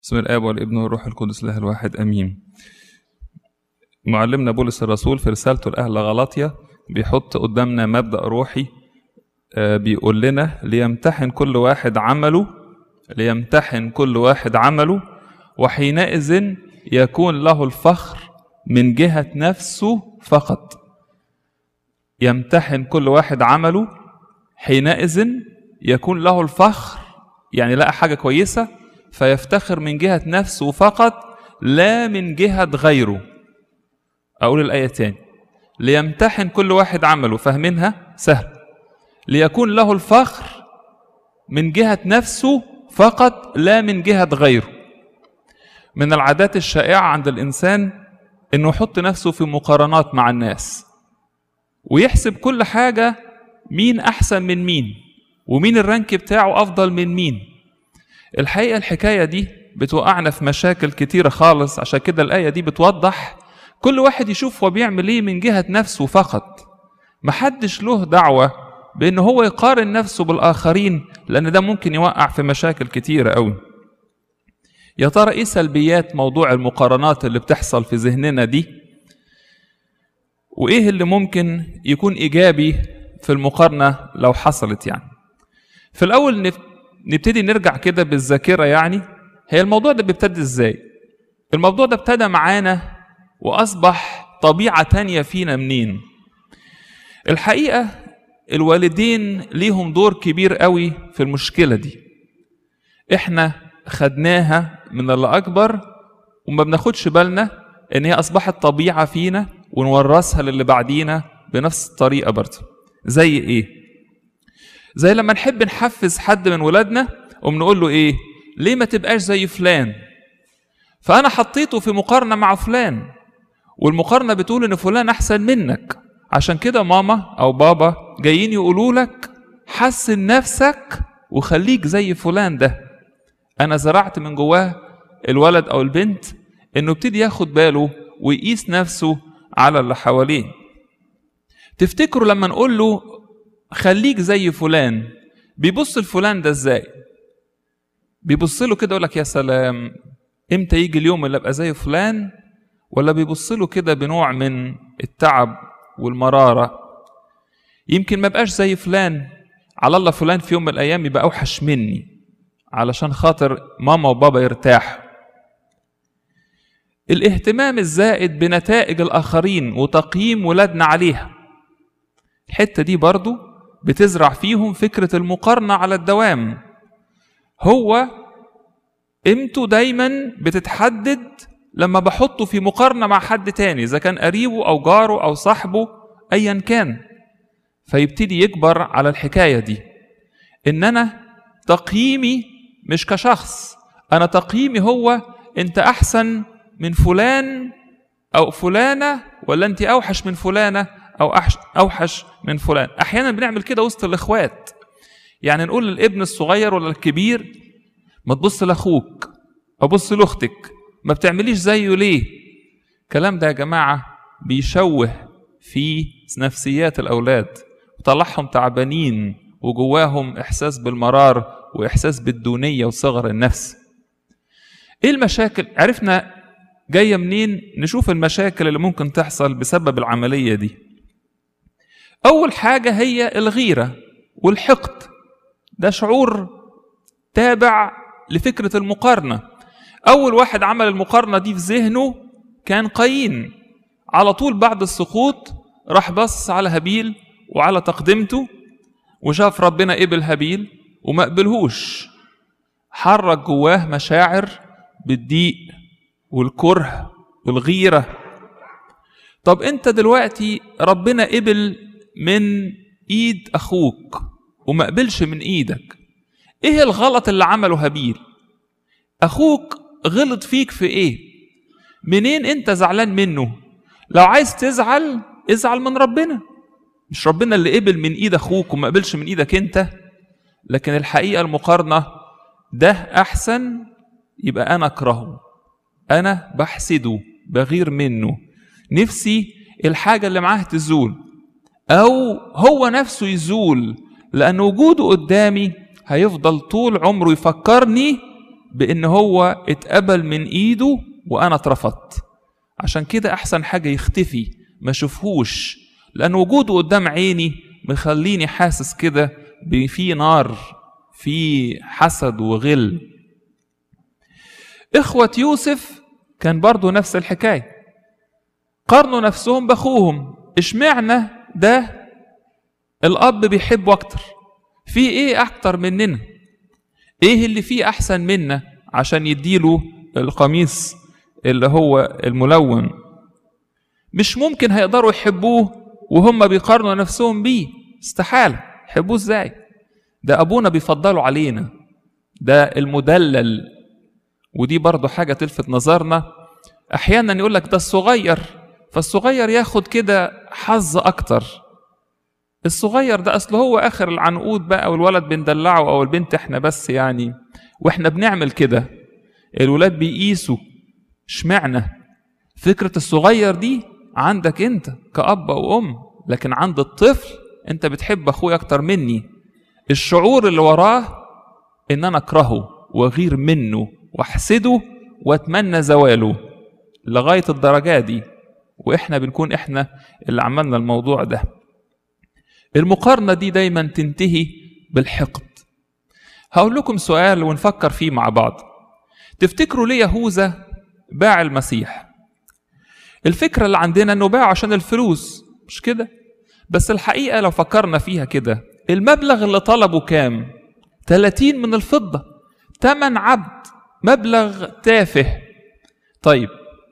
بسم الآب والابن والروح القدس الله الواحد أمين معلمنا بولس الرسول في رسالته لأهل غلاطيا بيحط قدامنا مبدأ روحي آه، بيقول لنا ليمتحن كل واحد عمله ليمتحن كل واحد عمله وحينئذ يكون له الفخر من جهة نفسه فقط يمتحن كل واحد عمله حينئذ يكون له الفخر يعني لقى حاجة كويسة فيفتخر من جهة نفسه فقط لا من جهة غيره أقول الآية تاني ليمتحن كل واحد عمله فاهمينها سهل ليكون له الفخر من جهة نفسه فقط لا من جهة غيره من العادات الشائعة عند الإنسان إنه يحط نفسه في مقارنات مع الناس ويحسب كل حاجة مين أحسن من مين ومين الرانك بتاعه أفضل من مين الحقيقة الحكاية دي بتوقعنا في مشاكل كتيرة خالص عشان كده الآية دي بتوضح كل واحد يشوف هو بيعمل ايه من جهة نفسه فقط محدش له دعوة بأن هو يقارن نفسه بالآخرين لأن ده ممكن يوقع في مشاكل كتيرة قوي يا ترى ايه سلبيات موضوع المقارنات اللي بتحصل في ذهننا دي وايه اللي ممكن يكون ايجابي في المقارنه لو حصلت يعني في الاول نف- نبتدي نرجع كده بالذاكره يعني هي الموضوع ده بيبتدي ازاي الموضوع ده ابتدى معانا واصبح طبيعه تانية فينا منين الحقيقه الوالدين ليهم دور كبير قوي في المشكله دي احنا خدناها من اللي اكبر وما بناخدش بالنا ان هي اصبحت طبيعه فينا ونورثها للي بعدينا بنفس الطريقه برضه زي ايه زي لما نحب نحفز حد من ولادنا وبنقول له ايه ليه ما تبقاش زي فلان فانا حطيته في مقارنه مع فلان والمقارنه بتقول ان فلان احسن منك عشان كده ماما او بابا جايين يقولوا لك حسن نفسك وخليك زي فلان ده انا زرعت من جواه الولد او البنت انه يبتدي ياخد باله ويقيس نفسه على اللي حواليه تفتكروا لما نقول له خليك زي فلان بيبص لفلان ده ازاي بيبص له كده يقول لك يا سلام امتى يجي اليوم اللي ابقى زي فلان ولا بيبص له كده بنوع من التعب والمراره يمكن ما بقاش زي فلان على الله فلان في يوم من الايام يبقى اوحش مني علشان خاطر ماما وبابا يرتاحوا الاهتمام الزائد بنتائج الآخرين وتقييم ولادنا عليها الحتة دي برضو بتزرع فيهم فكرة المقارنة على الدوام هو قيمته دايما بتتحدد لما بحطه في مقارنة مع حد تاني إذا كان قريبه أو جاره أو صاحبه أيا كان فيبتدي يكبر على الحكاية دي إن أنا تقييمي مش كشخص أنا تقييمي هو أنت أحسن من فلان أو فلانة ولا أنت أوحش من فلانة أو أحش أوحش من فلان أحيانا بنعمل كده وسط الإخوات يعني نقول للابن الصغير ولا الكبير ما تبص لاخوك او بص لاختك ما بتعمليش زيه ليه الكلام ده يا جماعه بيشوه في نفسيات الاولاد وطلعهم تعبانين وجواهم احساس بالمرار واحساس بالدونيه وصغر النفس ايه المشاكل عرفنا جايه منين نشوف المشاكل اللي ممكن تحصل بسبب العمليه دي اول حاجه هي الغيره والحقد ده شعور تابع لفكرة المقارنة أول واحد عمل المقارنة دي في ذهنه كان قايين على طول بعد السقوط راح بص على هابيل وعلى تقدمته وشاف ربنا قبل هابيل وما قبلهوش حرك جواه مشاعر بالضيق والكره والغيرة طب انت دلوقتي ربنا قبل من ايد اخوك وما قبلش من ايدك ايه الغلط اللي عمله هابيل اخوك غلط فيك في ايه منين انت زعلان منه لو عايز تزعل ازعل من ربنا مش ربنا اللي قبل من ايد اخوك وما قبلش من ايدك انت لكن الحقيقه المقارنه ده احسن يبقى انا اكرهه انا بحسده بغير منه نفسي الحاجه اللي معاه تزول او هو نفسه يزول لان وجوده قدامي هيفضل طول عمره يفكرني بان هو اتقبل من ايده وانا اترفضت عشان كده احسن حاجه يختفي ما اشوفهوش لان وجوده قدام عيني مخليني حاسس كده في نار في حسد وغل اخوه يوسف كان برضو نفس الحكايه قارنوا نفسهم باخوهم اشمعنى ده الاب بيحبه اكتر في ايه اكتر مننا ايه اللي فيه احسن منا عشان يديله القميص اللي هو الملون مش ممكن هيقدروا يحبوه وهم بيقارنوا نفسهم بيه استحالة يحبوه ازاي ده ابونا بيفضلوا علينا ده المدلل ودي برضو حاجة تلفت نظرنا احيانا يقول لك ده الصغير فالصغير ياخد كده حظ اكتر الصغير ده اصل هو اخر العنقود بقى والولد بندلعه او البنت احنا بس يعني واحنا بنعمل كده الولاد بيقيسوا اشمعنى فكرة الصغير دي عندك انت كأب او ام لكن عند الطفل انت بتحب اخويا اكتر مني الشعور اللي وراه ان انا اكرهه واغير منه واحسده واتمنى زواله لغاية الدرجة دي واحنا بنكون احنا اللي عملنا الموضوع ده المقارنة دي دايما تنتهي بالحقد هقول لكم سؤال ونفكر فيه مع بعض تفتكروا ليه يهوذا باع المسيح الفكرة اللي عندنا انه باع عشان الفلوس مش كده بس الحقيقة لو فكرنا فيها كده المبلغ اللي طلبه كام 30 من الفضة تمن عبد مبلغ تافه طيب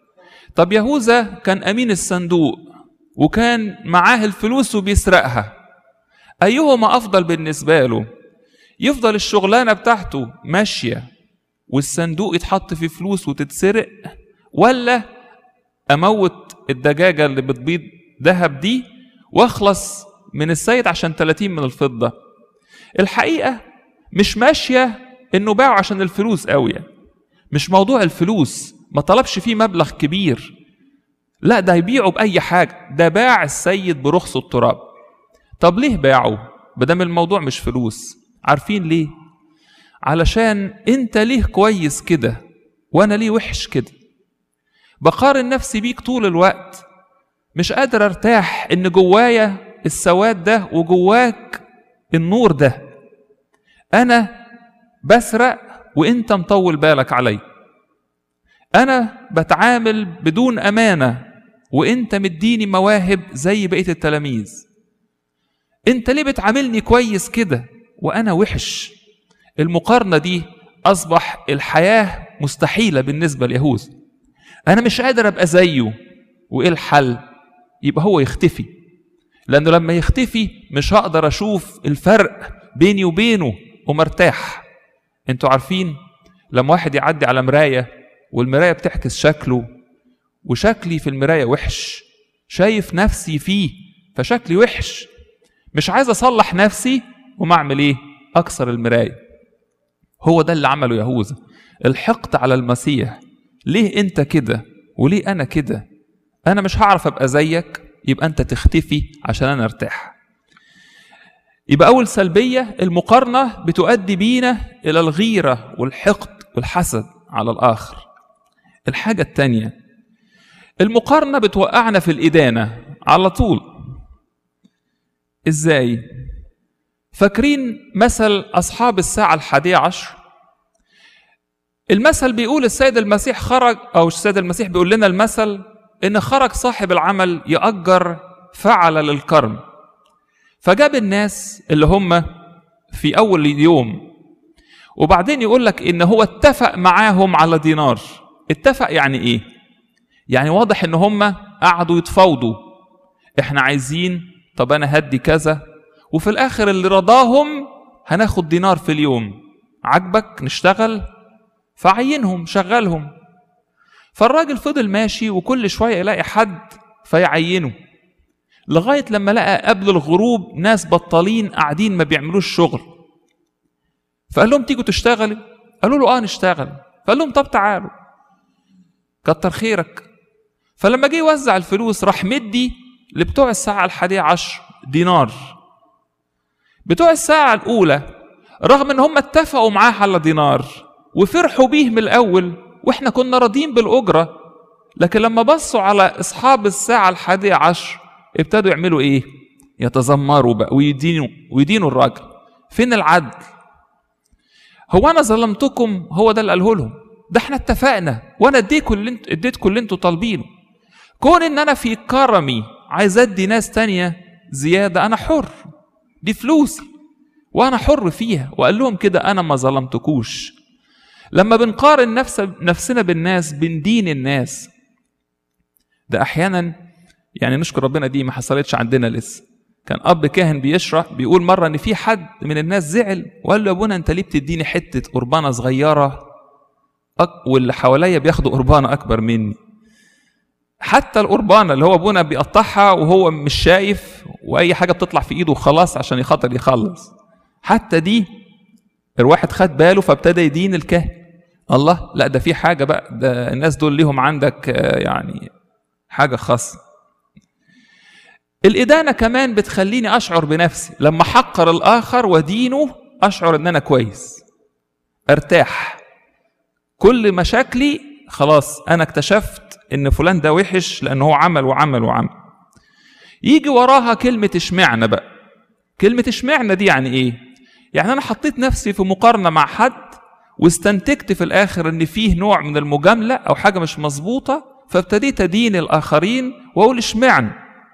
طب يهوذا كان أمين الصندوق وكان معاه الفلوس وبيسرقها أيهما أفضل بالنسبة له يفضل الشغلانة بتاعته ماشية والصندوق يتحط فيه فلوس وتتسرق ولا أموت الدجاجة اللي بتبيض ذهب دي واخلص من السيد عشان 30 من الفضة الحقيقة مش ماشية انه باعه عشان الفلوس قوي مش موضوع الفلوس ما طلبش فيه مبلغ كبير لا ده هيبيعه بأي حاجة ده باع السيد برخص التراب طب ليه باعه بدم الموضوع مش فلوس عارفين ليه علشان انت ليه كويس كده وانا ليه وحش كده بقارن نفسي بيك طول الوقت مش قادر ارتاح ان جوايا السواد ده وجواك النور ده انا بسرق وانت مطول بالك علي انا بتعامل بدون امانه وانت مديني مواهب زي بقيه التلاميذ انت ليه بتعاملني كويس كده وانا وحش المقارنه دي اصبح الحياه مستحيله بالنسبه ليهوذا انا مش قادر ابقى زيه وايه الحل يبقى هو يختفي لانه لما يختفي مش هقدر اشوف الفرق بيني وبينه ومرتاح انتوا عارفين لما واحد يعدي على مرايه والمرايه بتعكس شكله وشكلي في المرايه وحش شايف نفسي فيه فشكلي وحش مش عايز اصلح نفسي وما اعمل ايه اكسر المرايه هو ده اللي عمله يهوذا الحقد على المسيح ليه انت كده وليه انا كده انا مش هعرف ابقى زيك يبقى انت تختفي عشان انا ارتاح يبقى اول سلبيه المقارنه بتؤدي بينا الى الغيره والحقد والحسد على الاخر الحاجه الثانيه المقارنه بتوقعنا في الادانه على طول ازاي فاكرين مثل اصحاب الساعه الحادية عشر المثل بيقول السيد المسيح خرج او السيد المسيح بيقول لنا المثل ان خرج صاحب العمل يأجر فعل للكرم فجاب الناس اللي هم في اول اليوم وبعدين يقول لك ان هو اتفق معاهم على دينار اتفق يعني ايه يعني واضح ان هم قعدوا يتفاوضوا احنا عايزين طب انا هدي كذا وفي الاخر اللي رضاهم هناخد دينار في اليوم عجبك نشتغل فعينهم شغلهم فالراجل فضل ماشي وكل شويه يلاقي حد فيعينه لغايه لما لقى قبل الغروب ناس بطالين قاعدين ما بيعملوش شغل فقال لهم تيجوا تشتغلوا قالوا له اه نشتغل فقال لهم طب تعالوا كتر خيرك فلما جه يوزع الفلوس راح مدي لبتوع الساعة الحادية عشر دينار بتوع الساعة الأولى رغم إن هم اتفقوا معاه على دينار وفرحوا بيه من الاول واحنا كنا راضيين بالاجره لكن لما بصوا على اصحاب الساعه الحادية عشر ابتدوا يعملوا ايه يتذمروا بقى ويدينوا ويدينوا الراجل فين العدل هو انا ظلمتكم هو ده اللي قاله لهم ده احنا اتفقنا وانا اديتكم اللي انت اديتكم اللي انتوا طالبينه كون ان انا في كرمي عايز ادي ناس تانية زيادة انا حر دي فلوسي وانا حر فيها وقال لهم كده انا ما ظلمتكوش لما بنقارن نفس نفسنا بالناس بندين الناس ده احيانا يعني نشكر ربنا دي ما حصلتش عندنا لسه كان اب كاهن بيشرح بيقول مره ان في حد من الناس زعل وقال له يا ابونا انت ليه بتديني حته قربانه صغيره أك... واللي حواليا بياخدوا قربانه اكبر مني حتى القربانه اللي هو ابونا بيقطعها وهو مش شايف واي حاجه بتطلع في ايده وخلاص عشان يخاطر يخلص حتى دي الواحد خد باله فابتدى يدين الكاهن الله لا ده في حاجه بقى ده الناس دول ليهم عندك يعني حاجه خاصه الإدانة كمان بتخليني أشعر بنفسي لما حقر الآخر ودينه أشعر إن أنا كويس أرتاح كل مشاكلي خلاص أنا اكتشفت إن فلان ده وحش لأن هو عمل وعمل وعمل يجي وراها كلمة اشمعنى بقى كلمة اشمعنى دي يعني إيه؟ يعني أنا حطيت نفسي في مقارنة مع حد واستنتجت في الآخر إن فيه نوع من المجاملة أو حاجة مش مظبوطة فابتديت أدين الآخرين وأقول اشمعنى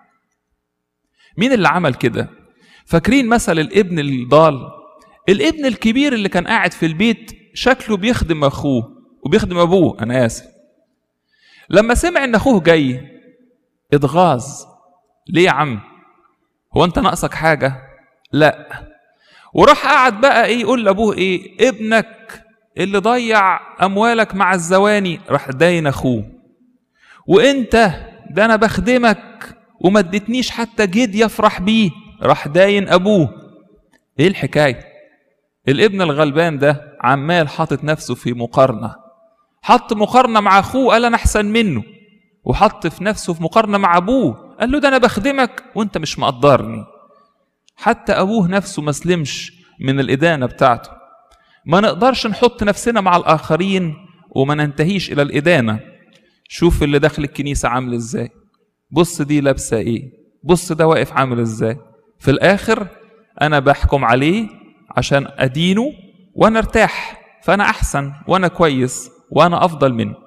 مين اللي عمل كده فاكرين مثل الابن الضال الابن الكبير اللي كان قاعد في البيت شكله بيخدم اخوه وبيخدم ابوه انا اسف لما سمع ان اخوه جاي اتغاظ ليه يا عم هو انت ناقصك حاجه لا وراح قعد بقى ايه يقول لابوه ايه ابنك اللي ضيع اموالك مع الزواني راح داين اخوه وانت ده انا بخدمك وما ادتنيش حتى جد يفرح بيه راح داين ابوه ايه الحكايه الابن الغلبان ده عمال حاطط نفسه في مقارنه حط مقارنه مع اخوه قال انا احسن منه وحط في نفسه في مقارنه مع ابوه قال له ده انا بخدمك وانت مش مقدرني حتى ابوه نفسه ما سلمش من الادانه بتاعته ما نقدرش نحط نفسنا مع الاخرين وما ننتهيش الى الادانه شوف اللي داخل الكنيسه عامل ازاي بص دي لابسه ايه بص ده واقف عامل ازاي في الاخر انا بحكم عليه عشان ادينه وانا ارتاح فانا احسن وانا كويس وانا افضل منه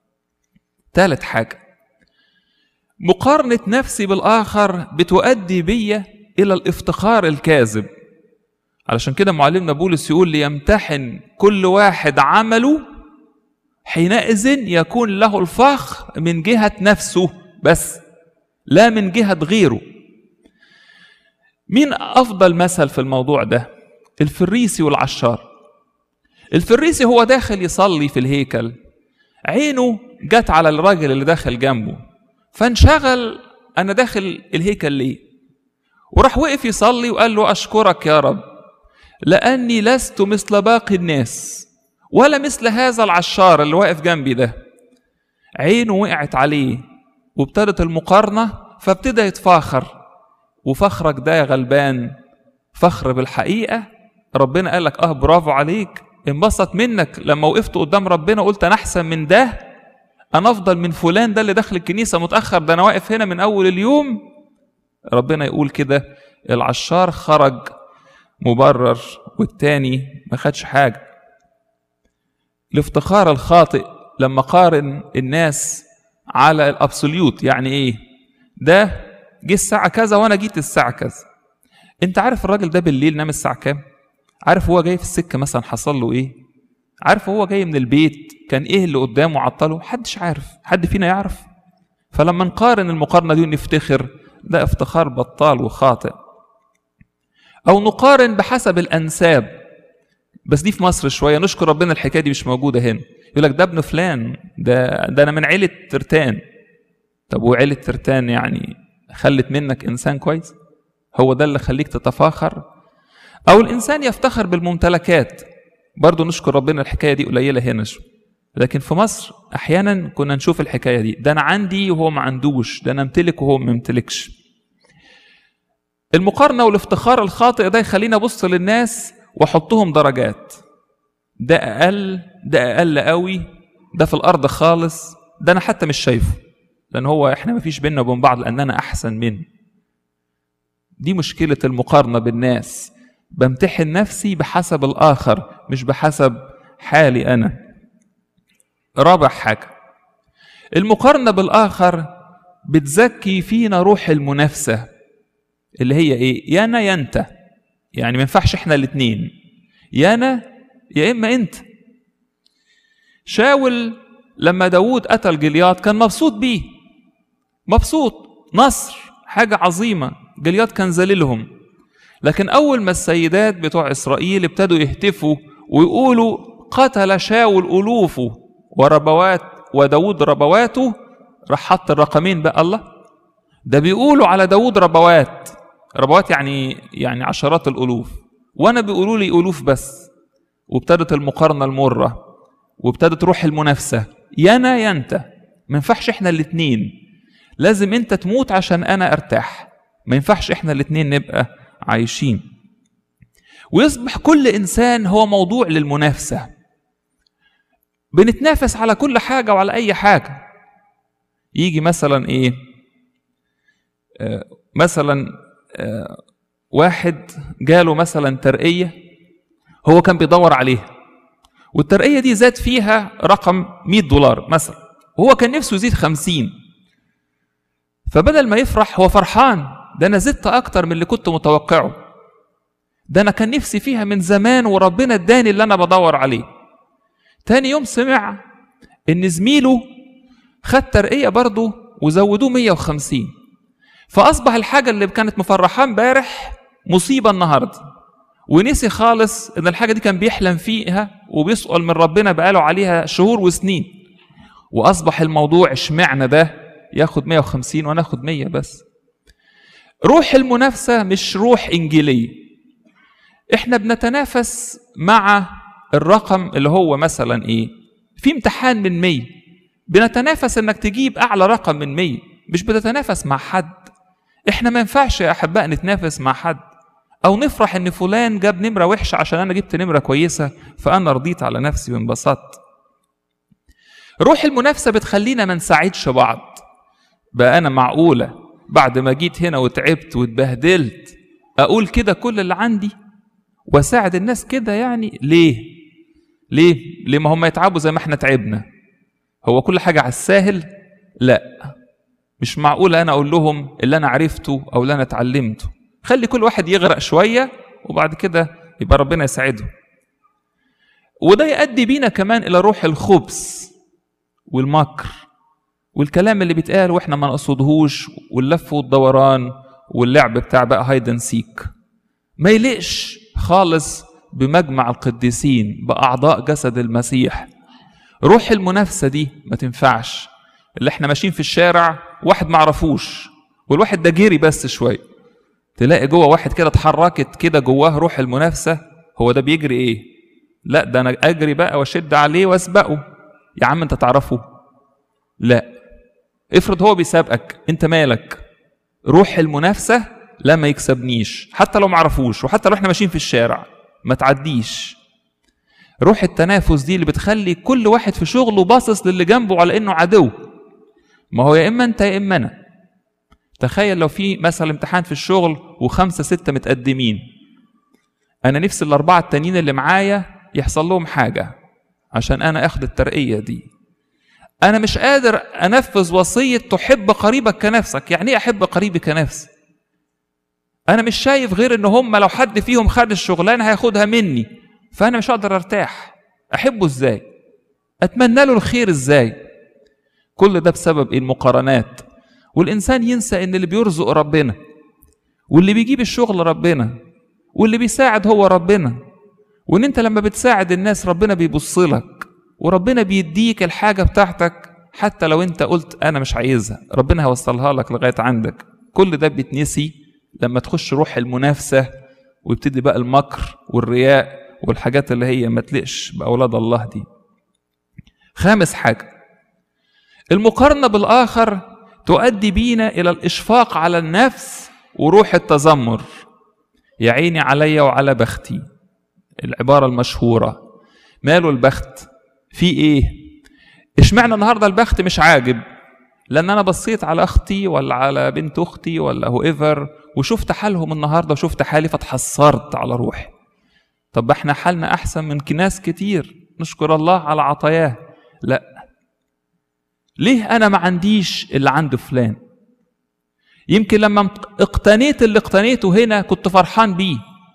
ثالث حاجه مقارنه نفسي بالاخر بتؤدي بيا الى الافتخار الكاذب علشان كده معلمنا بولس يقول ليمتحن كل واحد عمله حينئذ يكون له الفخر من جهه نفسه بس لا من جهة غيره مين أفضل مثل في الموضوع ده الفريسي والعشار الفريسي هو داخل يصلي في الهيكل عينه جت على الراجل اللي داخل جنبه فانشغل أنا داخل الهيكل ليه وراح وقف يصلي وقال له أشكرك يا رب لأني لست مثل باقي الناس ولا مثل هذا العشار اللي واقف جنبي ده عينه وقعت عليه وابتدت المقارنة فابتدى يتفاخر وفخرك ده يا غلبان فخر بالحقيقة ربنا قال لك اه برافو عليك انبسط منك لما وقفت قدام ربنا قلت انا احسن من ده انا افضل من فلان ده اللي داخل الكنيسة متأخر ده انا واقف هنا من اول اليوم ربنا يقول كده العشار خرج مبرر والتاني ما خدش حاجة الافتخار الخاطئ لما قارن الناس على الابسوليوت يعني ايه ده جه الساعة كذا وانا جيت الساعة كذا انت عارف الراجل ده بالليل نام الساعة كام عارف هو جاي في السكة مثلا حصل له ايه عارف هو جاي من البيت كان ايه اللي قدامه عطله محدش عارف حد فينا يعرف فلما نقارن المقارنة دي ونفتخر ده افتخار بطال وخاطئ او نقارن بحسب الانساب بس دي في مصر شوية نشكر ربنا الحكاية دي مش موجودة هنا يقول لك ده ابن فلان ده ده انا من عيله ترتان طب وعيله ترتان يعني خلت منك انسان كويس هو ده اللي خليك تتفاخر او الانسان يفتخر بالممتلكات برضه نشكر ربنا الحكايه دي قليله هنا شو لكن في مصر احيانا كنا نشوف الحكايه دي ده انا عندي وهو ما عندوش ده انا امتلك وهو ما يمتلكش المقارنه والافتخار الخاطئ ده يخليني ابص للناس واحطهم درجات ده اقل ده اقل قوي ده في الارض خالص ده انا حتى مش شايفه لان هو احنا ما فيش بينا وبين بعض لان انا احسن منه دي مشكله المقارنه بالناس بمتحن نفسي بحسب الاخر مش بحسب حالي انا رابع حاجه المقارنه بالاخر بتزكي فينا روح المنافسه اللي هي ايه يا انا يا انت يعني ما ينفعش احنا الاثنين يا انا يا اما انت شاول لما داوود قتل جليات كان مبسوط بيه مبسوط نصر حاجة عظيمة جليات كان ذليلهم لكن أول ما السيدات بتوع إسرائيل ابتدوا يهتفوا ويقولوا قتل شاول ألوفه وربوات وداود ربواته راح حط الرقمين بقى الله ده بيقولوا على داود ربوات ربوات يعني يعني عشرات الألوف وأنا بيقولوا لي ألوف بس وابتدت المقارنة المرة وابتدت روح المنافسة يا أنا يا أنت ما ينفعش إحنا الاتنين لازم أنت تموت عشان أنا أرتاح ما ينفعش إحنا الاتنين نبقى عايشين ويصبح كل إنسان هو موضوع للمنافسة بنتنافس على كل حاجة وعلى أي حاجة يجي مثلا إيه آه مثلا آه واحد جاله مثلا ترقية هو كان بيدور عليها والترقية دي زاد فيها رقم 100 دولار مثلا وهو كان نفسه يزيد 50 فبدل ما يفرح هو فرحان ده انا زدت اكتر من اللي كنت متوقعه ده انا كان نفسي فيها من زمان وربنا اداني اللي انا بدور عليه تاني يوم سمع ان زميله خد ترقية برضه وزودوه 150 فاصبح الحاجة اللي كانت مفرحاه امبارح مصيبة النهارده ونسي خالص ان الحاجه دي كان بيحلم فيها وبيسأل من ربنا بقاله عليها شهور وسنين واصبح الموضوع اشمعنى ده ياخد 150 وانا اخد 100 بس روح المنافسه مش روح انجيليه احنا بنتنافس مع الرقم اللي هو مثلا ايه في امتحان من 100 بنتنافس انك تجيب اعلى رقم من 100 مش بتتنافس مع حد احنا ما ينفعش يا احباء نتنافس مع حد او نفرح ان فلان جاب نمره وحشه عشان انا جبت نمره كويسه فانا رضيت على نفسي وانبسطت روح المنافسه بتخلينا ما نساعدش بعض بقى انا معقوله بعد ما جيت هنا وتعبت واتبهدلت اقول كده كل اللي عندي واساعد الناس كده يعني ليه ليه ليه ما هم يتعبوا زي ما احنا تعبنا هو كل حاجه على الساهل لا مش معقول انا اقول لهم اللي انا عرفته او اللي انا اتعلمته خلي كل واحد يغرق شوية وبعد كده يبقى ربنا يساعده وده يؤدي بينا كمان إلى روح الخبث والمكر والكلام اللي بيتقال واحنا ما نقصدهوش واللف والدوران واللعب بتاع بقى هايدن سيك ما يليقش خالص بمجمع القديسين بأعضاء جسد المسيح روح المنافسة دي ما تنفعش اللي احنا ماشيين في الشارع واحد معرفوش والواحد ده جري بس شويه تلاقي جوه واحد كده اتحركت كده جواه روح المنافسه هو ده بيجري ايه لا ده انا اجري بقى واشد عليه واسبقه يا عم انت تعرفه لا افرض هو بيسابقك انت مالك روح المنافسه لا ما يكسبنيش حتى لو معرفوش وحتى لو احنا ماشيين في الشارع ما تعديش روح التنافس دي اللي بتخلي كل واحد في شغله باصص للي جنبه على انه عدو ما هو يا اما انت يا اما انا تخيل لو في مثلا امتحان في الشغل وخمسة ستة متقدمين أنا نفسي الأربعة التانيين اللي معايا يحصل لهم حاجة عشان أنا أخد الترقية دي أنا مش قادر أنفذ وصية تحب قريبك كنفسك يعني إيه أحب قريبي كنفسي أنا مش شايف غير إن هم لو حد فيهم خد الشغلانة هياخدها مني فأنا مش هقدر أرتاح أحبه إزاي أتمنى له الخير إزاي كل ده بسبب المقارنات والإنسان ينسى إن اللي بيرزق ربنا واللي بيجيب الشغل ربنا واللي بيساعد هو ربنا وإن أنت لما بتساعد الناس ربنا بيبص لك وربنا بيديك الحاجة بتاعتك حتى لو أنت قلت أنا مش عايزها ربنا هيوصلها لك لغاية عندك كل ده بيتنسي لما تخش روح المنافسة ويبتدي بقى المكر والرياء والحاجات اللي هي ما تلقش بأولاد الله دي خامس حاجة المقارنة بالآخر تؤدي بينا الى الاشفاق على النفس وروح التذمر يا عيني عليا وعلى بختي العباره المشهوره ماله البخت في ايه اشمعنى النهارده البخت مش عاجب لان انا بصيت على اختي ولا على بنت اختي ولا هو ايفر وشفت حالهم النهارده وشفت حالي فاتحسرت على روحي طب احنا حالنا احسن من ناس كتير نشكر الله على عطاياه لا ليه انا ما عنديش اللي عند فلان يمكن لما اقتنيت اللي اقتنيته هنا كنت فرحان بيه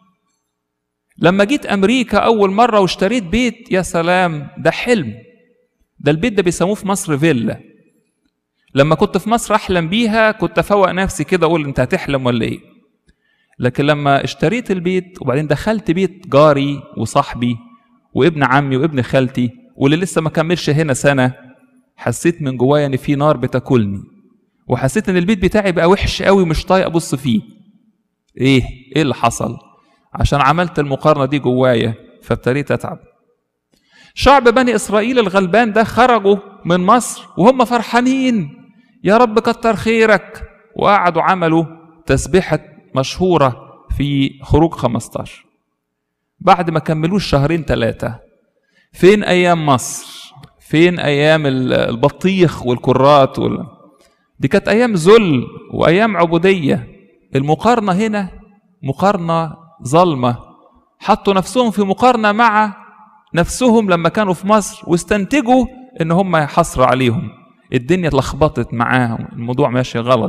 لما جيت امريكا اول مره واشتريت بيت يا سلام ده حلم ده البيت ده بيسموه في مصر فيلا لما كنت في مصر احلم بيها كنت افوق نفسي كده اقول انت هتحلم ولا ايه لكن لما اشتريت البيت وبعدين دخلت بيت جاري وصاحبي وابن عمي وابن خالتي واللي لسه ما كملش هنا سنه حسيت من جوايا ان في نار بتاكلني وحسيت ان البيت بتاعي بقى وحش قوي مش طايق ابص فيه ايه ايه اللي حصل عشان عملت المقارنه دي جوايا فابتديت اتعب شعب بني اسرائيل الغلبان ده خرجوا من مصر وهم فرحانين يا رب كتر خيرك وقعدوا عملوا تسبيحه مشهوره في خروج 15 بعد ما كملوش شهرين ثلاثه فين ايام مصر فين ايام البطيخ والكرات وال... دي كانت ايام ذل وايام عبوديه المقارنه هنا مقارنه ظلمه حطوا نفسهم في مقارنه مع نفسهم لما كانوا في مصر واستنتجوا ان هم حصر عليهم الدنيا اتلخبطت معاهم الموضوع ماشي غلط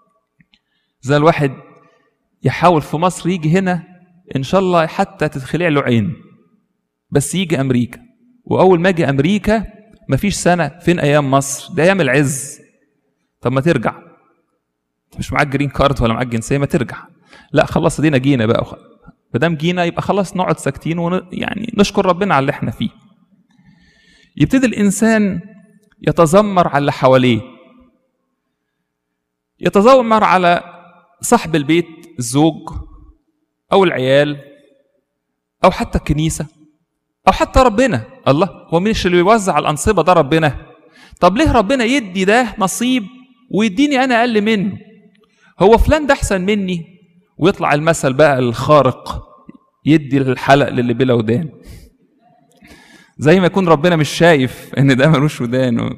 زي الواحد يحاول في مصر يجي هنا ان شاء الله حتى تتخلع له عين بس يجي امريكا واول ما اجي امريكا مفيش سنه فين ايام مصر ده ايام العز طب ما ترجع انت مش معاك جرين كارد ولا معاك جنسيه ما ترجع لا خلاص ادينا جينا بقى ما دام جينا يبقى خلاص نقعد ساكتين ون... يعني نشكر ربنا على اللي احنا فيه يبتدي الانسان يتذمر على اللي حواليه يتذمر على صاحب البيت الزوج او العيال او حتى الكنيسه او حتى ربنا الله هو مش اللي بيوزع الانصبه ده ربنا طب ليه ربنا يدي ده نصيب ويديني انا اقل منه هو فلان ده احسن مني ويطلع المثل بقى الخارق يدي الحلق للي بلا ودان زي ما يكون ربنا مش شايف ان ده ملوش ودان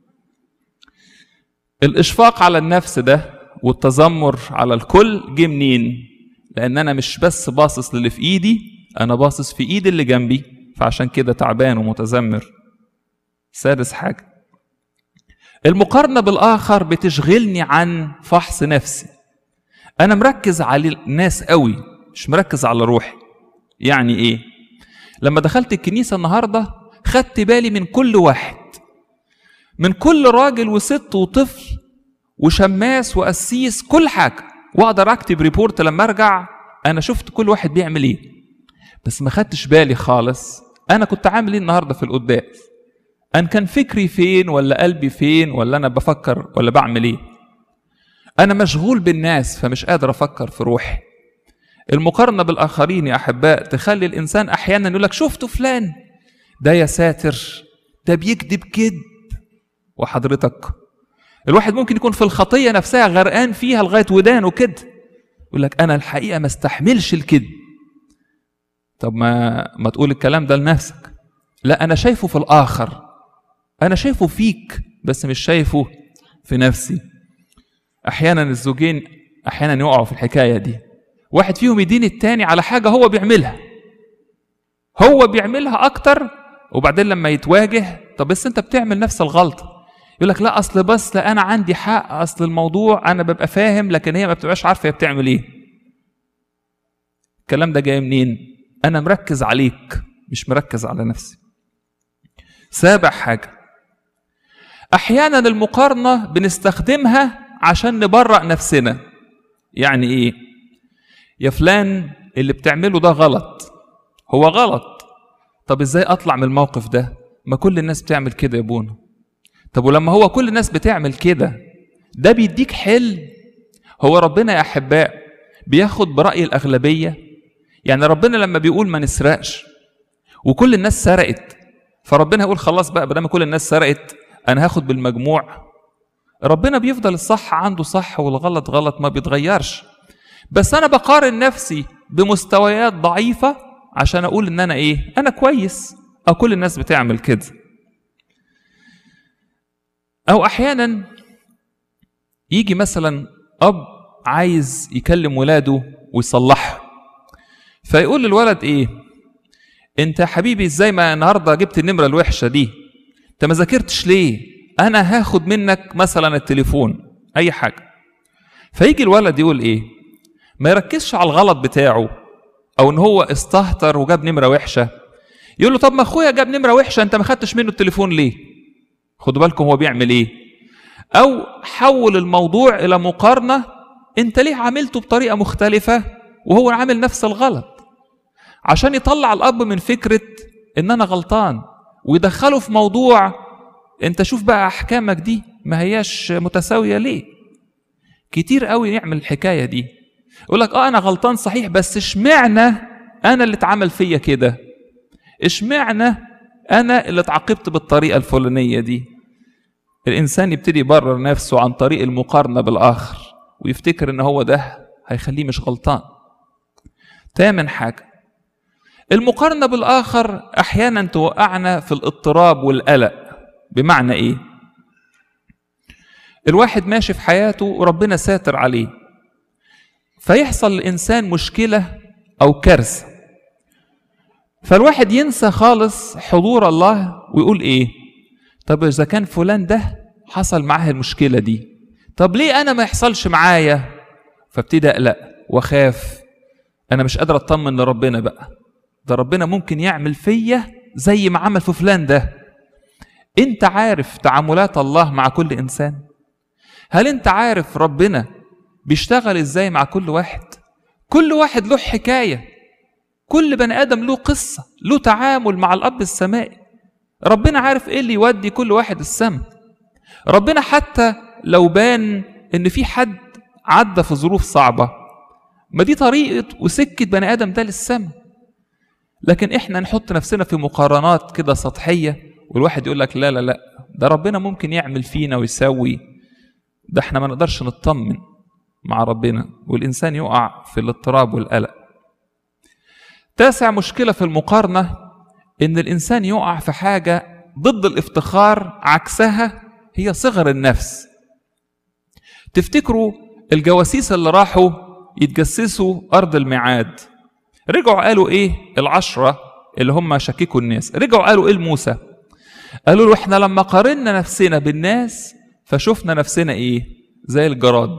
الاشفاق على النفس ده والتذمر على الكل جه منين لان انا مش بس باصص للي في ايدي انا باصص في ايد اللي جنبي فعشان كده تعبان ومتذمر سادس حاجه المقارنه بالاخر بتشغلني عن فحص نفسي انا مركز على الناس قوي مش مركز على روحي يعني ايه لما دخلت الكنيسه النهارده خدت بالي من كل واحد من كل راجل وست وطفل وشماس وقسيس كل حاجه واقدر اكتب ريبورت لما ارجع انا شفت كل واحد بيعمل ايه بس ما خدتش بالي خالص انا كنت عامل ايه النهارده في القداس ان كان فكري فين ولا قلبي فين ولا انا بفكر ولا بعمل ايه انا مشغول بالناس فمش قادر افكر في روحي المقارنه بالاخرين يا احباء تخلي الانسان احيانا يقول لك شفتوا فلان ده يا ساتر ده بيكذب كذب وحضرتك الواحد ممكن يكون في الخطيه نفسها غرقان فيها لغايه ودانه كده يقول لك انا الحقيقه ما استحملش الكذب طب ما ما تقول الكلام ده لنفسك لا انا شايفه في الاخر انا شايفه فيك بس مش شايفه في نفسي احيانا الزوجين احيانا يقعوا في الحكايه دي واحد فيهم يدين التاني على حاجه هو بيعملها هو بيعملها اكتر وبعدين لما يتواجه طب بس انت بتعمل نفس الغلطه يقول لك لا اصل بس لا انا عندي حق اصل الموضوع انا ببقى فاهم لكن هي ما بتبقاش عارفه هي بتعمل ايه الكلام ده جاي منين انا مركز عليك مش مركز على نفسي سابع حاجه احيانا المقارنه بنستخدمها عشان نبرأ نفسنا يعني ايه يا فلان اللي بتعمله ده غلط هو غلط طب ازاي اطلع من الموقف ده ما كل الناس بتعمل كده يا ابونا طب ولما هو كل الناس بتعمل كده ده بيديك حل هو ربنا يا احباء بياخد براي الاغلبيه يعني ربنا لما بيقول ما نسرقش وكل الناس سرقت فربنا يقول خلاص بقى بدل كل الناس سرقت انا هاخد بالمجموع ربنا بيفضل الصح عنده صح والغلط غلط ما بيتغيرش بس انا بقارن نفسي بمستويات ضعيفه عشان اقول ان انا ايه انا كويس او كل الناس بتعمل كده او احيانا يجي مثلا اب عايز يكلم ولاده ويصلحه فيقول للولد ايه انت يا حبيبي ازاي ما النهارده جبت النمره الوحشه دي انت ما ذاكرتش ليه انا هاخد منك مثلا التليفون اي حاجه فيجي الولد يقول ايه ما يركزش على الغلط بتاعه او ان هو استهتر وجاب نمره وحشه يقول له طب ما اخويا جاب نمره وحشه انت ما خدتش منه التليفون ليه خدوا بالكم هو بيعمل ايه او حول الموضوع الى مقارنه انت ليه عملته بطريقه مختلفه وهو عامل نفس الغلط عشان يطلع الاب من فكره ان انا غلطان ويدخله في موضوع انت شوف بقى احكامك دي ما هياش متساويه ليه كتير قوي يعمل الحكايه دي يقول لك اه انا غلطان صحيح بس اشمعنى انا اللي اتعمل فيا كده اشمعنى انا اللي اتعاقبت بالطريقه الفلانيه دي الانسان يبتدي يبرر نفسه عن طريق المقارنه بالاخر ويفتكر ان هو ده هيخليه مش غلطان تامن حاجه المقارنه بالاخر احيانا توقعنا في الاضطراب والقلق بمعنى ايه الواحد ماشي في حياته وربنا ساتر عليه فيحصل للإنسان مشكلة أو كارثة فالواحد ينسى خالص حضور الله ويقول إيه طب إذا كان فلان ده حصل معاه المشكلة دي طب ليه أنا ما يحصلش معايا فابتدي أقلق وأخاف أنا مش قادر أطمن لربنا بقى ده ربنا ممكن يعمل فيا زي ما عمل في فلان ده أنت عارف تعاملات الله مع كل إنسان هل أنت عارف ربنا بيشتغل ازاي مع كل واحد كل واحد له حكايه كل بني ادم له قصه له تعامل مع الاب السمائي ربنا عارف ايه اللي يودي كل واحد السما ربنا حتى لو بان ان في حد عدى في ظروف صعبه ما دي طريقه وسكه بني ادم ده للسما لكن احنا نحط نفسنا في مقارنات كده سطحيه والواحد يقول لك لا لا لا ده ربنا ممكن يعمل فينا ويسوي ده احنا ما نقدرش نطمن مع ربنا والإنسان يقع في الاضطراب والقلق تاسع مشكلة في المقارنة إن الإنسان يقع في حاجة ضد الافتخار عكسها هي صغر النفس تفتكروا الجواسيس اللي راحوا يتجسسوا أرض الميعاد رجعوا قالوا إيه العشرة اللي هم شككوا الناس رجعوا قالوا إيه لموسى قالوا له إحنا لما قارنا نفسنا بالناس فشفنا نفسنا إيه زي الجراد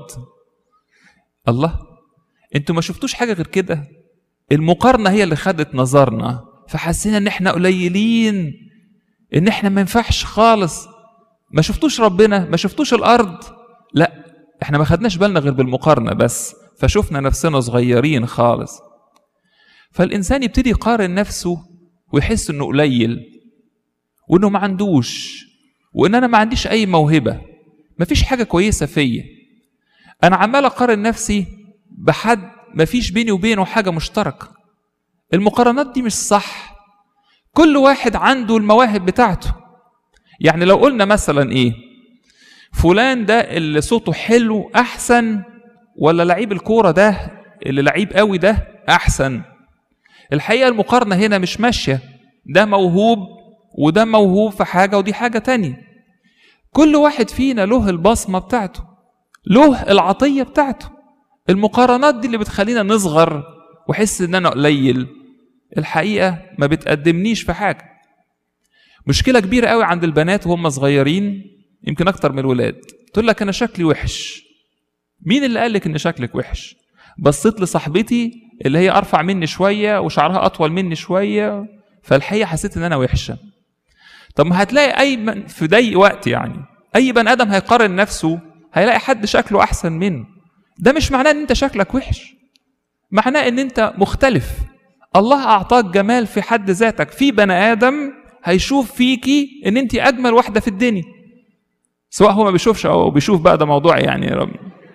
الله انتوا ما شفتوش حاجه غير كده المقارنه هي اللي خدت نظرنا فحسينا ان احنا قليلين ان احنا ما ينفعش خالص ما شفتوش ربنا ما شفتوش الارض لا احنا ما خدناش بالنا غير بالمقارنه بس فشفنا نفسنا صغيرين خالص فالانسان يبتدي يقارن نفسه ويحس انه قليل وانه ما عندوش وان انا ما عنديش اي موهبه ما فيش حاجه كويسه فيا انا عمال اقارن نفسي بحد ما فيش بيني وبينه حاجه مشتركه المقارنات دي مش صح كل واحد عنده المواهب بتاعته يعني لو قلنا مثلا ايه فلان ده اللي صوته حلو احسن ولا لعيب الكوره ده اللي لعيب قوي ده احسن الحقيقه المقارنه هنا مش ماشيه ده موهوب وده موهوب في حاجه ودي حاجه تانية كل واحد فينا له البصمه بتاعته له العطيه بتاعته المقارنات دي اللي بتخلينا نصغر وحس ان انا قليل الحقيقه ما بتقدمنيش في حاجه مشكله كبيره قوي عند البنات وهم صغيرين يمكن اكتر من الولاد تقول لك انا شكلي وحش مين اللي قال لك ان شكلك وحش بصيت لصاحبتي اللي هي ارفع مني شويه وشعرها اطول مني شويه فالحقيقه حسيت ان انا وحشه طب ما هتلاقي اي من في ضيق وقت يعني اي بني ادم هيقارن نفسه هيلاقي حد شكله احسن منه ده مش معناه ان انت شكلك وحش معناه ان انت مختلف الله اعطاك جمال في حد ذاتك في بني ادم هيشوف فيكي ان انت اجمل واحده في الدنيا سواء هو ما بيشوفش او بيشوف بقى ده موضوع يعني يا رب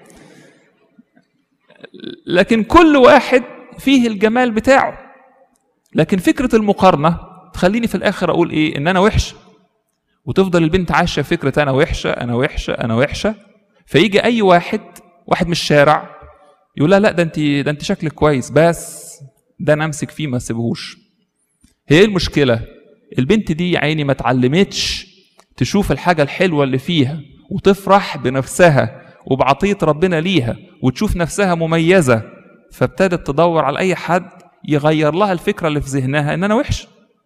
لكن كل واحد فيه الجمال بتاعه لكن فكره المقارنه تخليني في الاخر اقول ايه ان انا وحش وتفضل البنت عايشه فكره انا وحشه انا وحشه انا وحشه فيجي اي واحد واحد من الشارع يقول لها لا ده انت ده انت شكلك كويس بس ده انا امسك فيه ما اسيبهوش هي ايه المشكله البنت دي يا عيني ما اتعلمتش تشوف الحاجة الحلوة اللي فيها وتفرح بنفسها وبعطية ربنا ليها وتشوف نفسها مميزة فابتدت تدور على أي حد يغير لها الفكرة اللي في ذهنها إن أنا وحش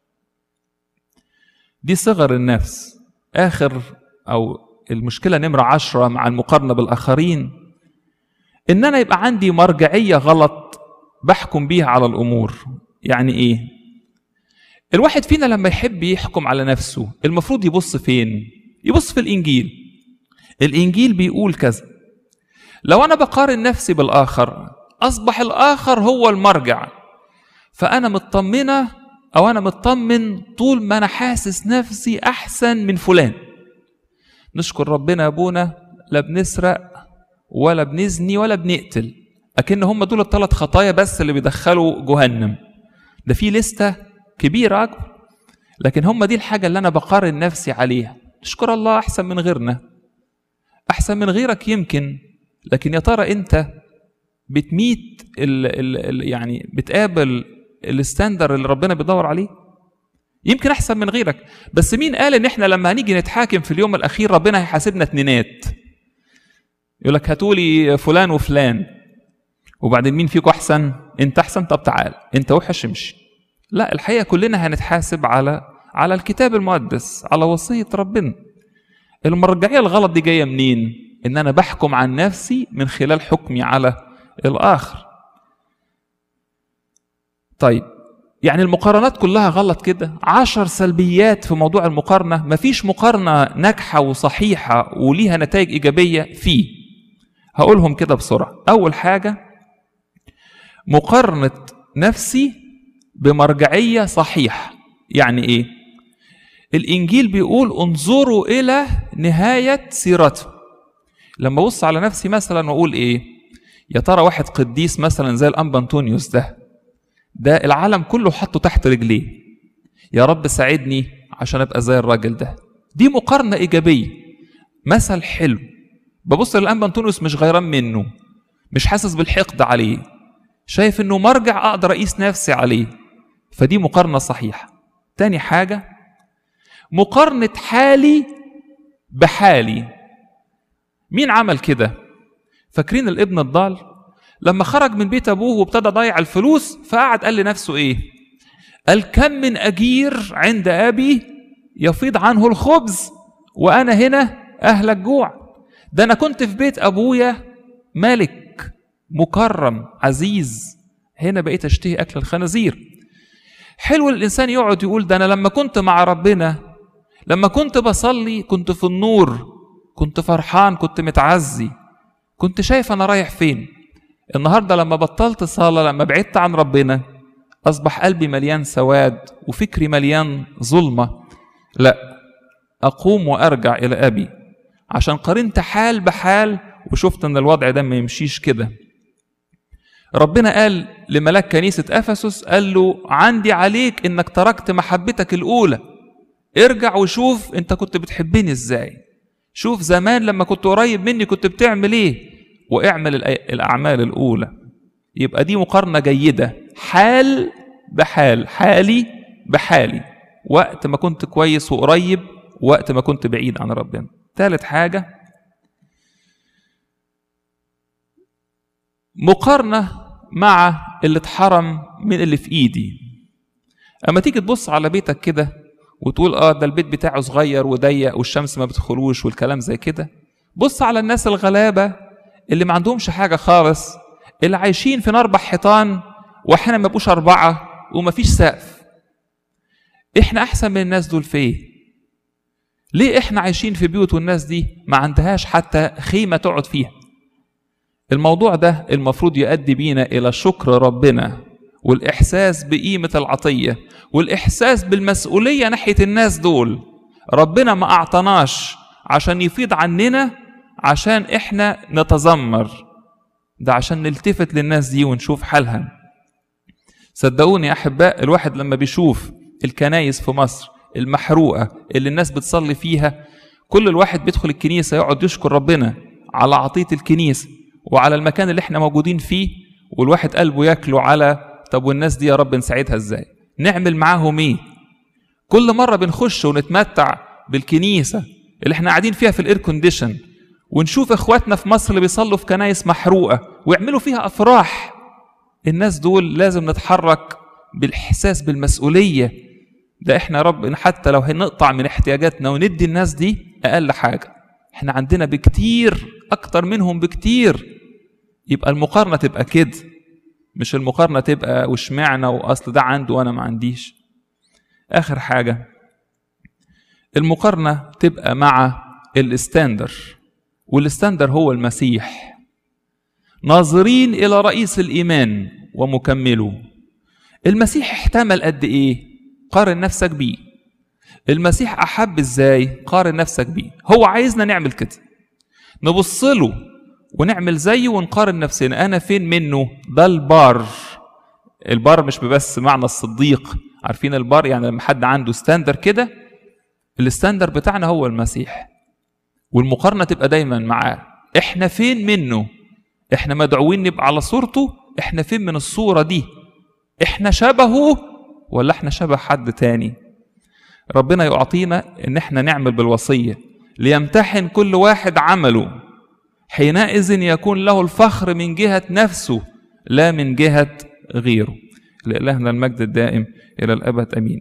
دي صغر النفس آخر أو المشكلة نمرة عشرة مع المقارنة بالآخرين إن أنا يبقى عندي مرجعية غلط بحكم بيها على الأمور يعني إيه؟ الواحد فينا لما يحب يحكم على نفسه المفروض يبص فين؟ يبص في الإنجيل الإنجيل بيقول كذا لو أنا بقارن نفسي بالآخر أصبح الآخر هو المرجع فأنا مطمنة أو أنا مطمن طول ما أنا حاسس نفسي أحسن من فلان نشكر ربنا يا أبونا لا بنسرق ولا بنزني ولا بنقتل أكن هم دول الثلاث خطايا بس اللي بيدخلوا جهنم ده في لستة كبيرة أكبر لكن هم دي الحاجة اللي أنا بقارن نفسي عليها نشكر الله أحسن من غيرنا أحسن من غيرك يمكن لكن يا ترى أنت بتميت ال ال ال يعني بتقابل الستاندر اللي ربنا بيدور عليه يمكن احسن من غيرك بس مين قال ان احنا لما هنيجي نتحاكم في اليوم الاخير ربنا هيحاسبنا اتنينات يقول لك هاتولي فلان وفلان وبعدين مين فيكم احسن انت احسن طب تعال انت وحش امشي لا الحقيقه كلنا هنتحاسب على على الكتاب المقدس على وصيه ربنا المرجعيه الغلط دي جايه منين ان انا بحكم عن نفسي من خلال حكمي على الاخر طيب يعني المقارنات كلها غلط كده عشر سلبيات في موضوع المقارنة مفيش مقارنة ناجحة وصحيحة وليها نتائج إيجابية فيه هقولهم كده بسرعة أول حاجة مقارنة نفسي بمرجعية صحيحة يعني إيه الإنجيل بيقول انظروا إلى نهاية سيرته لما أبص على نفسي مثلا وأقول إيه يا ترى واحد قديس مثلا زي الأنبا أنطونيوس ده ده العالم كله حطه تحت رجليه يا رب ساعدني عشان ابقى زي الراجل ده دي مقارنة إيجابية مثل حلو ببص للأنبا أنطونيوس مش غيران منه مش حاسس بالحقد عليه شايف انه مرجع اقدر اقيس نفسي عليه فدي مقارنة صحيحة تاني حاجة مقارنة حالي بحالي مين عمل كده فاكرين الابن الضال لما خرج من بيت ابوه وابتدى ضيع الفلوس فقعد قال لنفسه ايه قال كم من اجير عند ابي يفيض عنه الخبز وانا هنا اهلك جوع ده انا كنت في بيت ابويا ملك مكرم عزيز هنا بقيت اشتهي اكل الخنازير حلو الانسان يقعد يقول ده انا لما كنت مع ربنا لما كنت بصلي كنت في النور كنت فرحان كنت متعزي كنت شايف انا رايح فين النهارده لما بطلت صلاه لما بعدت عن ربنا اصبح قلبي مليان سواد وفكري مليان ظلمه لا اقوم وارجع الى ابي عشان قارنت حال بحال وشفت ان الوضع ده ما يمشيش كده ربنا قال لملاك كنيسة أفسس قال له عندي عليك إنك تركت محبتك الأولى ارجع وشوف أنت كنت بتحبني إزاي شوف زمان لما كنت قريب مني كنت بتعمل إيه واعمل الأعمال الأولى يبقى دي مقارنة جيدة حال بحال حالي بحالي وقت ما كنت كويس وقريب وقت ما كنت بعيد عن ربنا ثالث حاجة مقارنة مع اللي اتحرم من اللي في ايدي اما تيجي تبص على بيتك كده وتقول اه ده البيت بتاعه صغير وضيق والشمس ما بتدخلوش والكلام زي كده بص على الناس الغلابة اللي ما عندهمش حاجة خالص اللي عايشين في اربع حيطان واحيانا ما يبقوش اربعة ومفيش سقف احنا احسن من الناس دول في ايه ليه احنا عايشين في بيوت والناس دي ما عندهاش حتى خيمة تقعد فيها الموضوع ده المفروض يؤدي بينا إلى شكر ربنا والإحساس بقيمة العطية والإحساس بالمسؤولية ناحية الناس دول ربنا ما أعطناش عشان يفيض عننا عشان إحنا نتذمر ده عشان نلتفت للناس دي ونشوف حالها صدقوني يا أحباء الواحد لما بيشوف الكنايس في مصر المحروقة اللي الناس بتصلي فيها كل الواحد بيدخل الكنيسة يقعد يشكر ربنا على عطية الكنيسة وعلى المكان اللي احنا موجودين فيه والواحد قلبه ياكله على طب والناس دي يا رب نساعدها ازاي نعمل معاهم ايه كل مرة بنخش ونتمتع بالكنيسة اللي احنا قاعدين فيها في الاير كونديشن ونشوف اخواتنا في مصر اللي بيصلوا في كنايس محروقة ويعملوا فيها افراح الناس دول لازم نتحرك بالاحساس بالمسؤولية ده احنا يا رب إن حتى لو هنقطع من احتياجاتنا وندي الناس دي اقل حاجة احنا عندنا بكتير اكتر منهم بكتير يبقى المقارنة تبقى كده مش المقارنة تبقى وشمعنا واصل ده عنده وانا ما عنديش اخر حاجة المقارنة تبقى مع الستاندر والستاندر هو المسيح ناظرين إلى رئيس الإيمان ومكمله المسيح احتمل قد إيه قارن نفسك بيه المسيح أحب إزاي قارن نفسك بيه هو عايزنا نعمل كده نبص له ونعمل زيه ونقارن نفسنا أنا فين منه ده البار البار مش بس معنى الصديق عارفين البار يعني لما حد عنده ستاندر كده الستاندر بتاعنا هو المسيح والمقارنة تبقى دايما معاه احنا فين منه احنا مدعوين نبقى على صورته احنا فين من الصورة دي احنا شبهه ولا احنا شبه حد تاني ربنا يعطينا ان احنا نعمل بالوصية ليمتحن كل واحد عمله حينئذ يكون له الفخر من جهة نفسه لا من جهة غيره لإلهنا المجد الدائم إلى الأبد أمين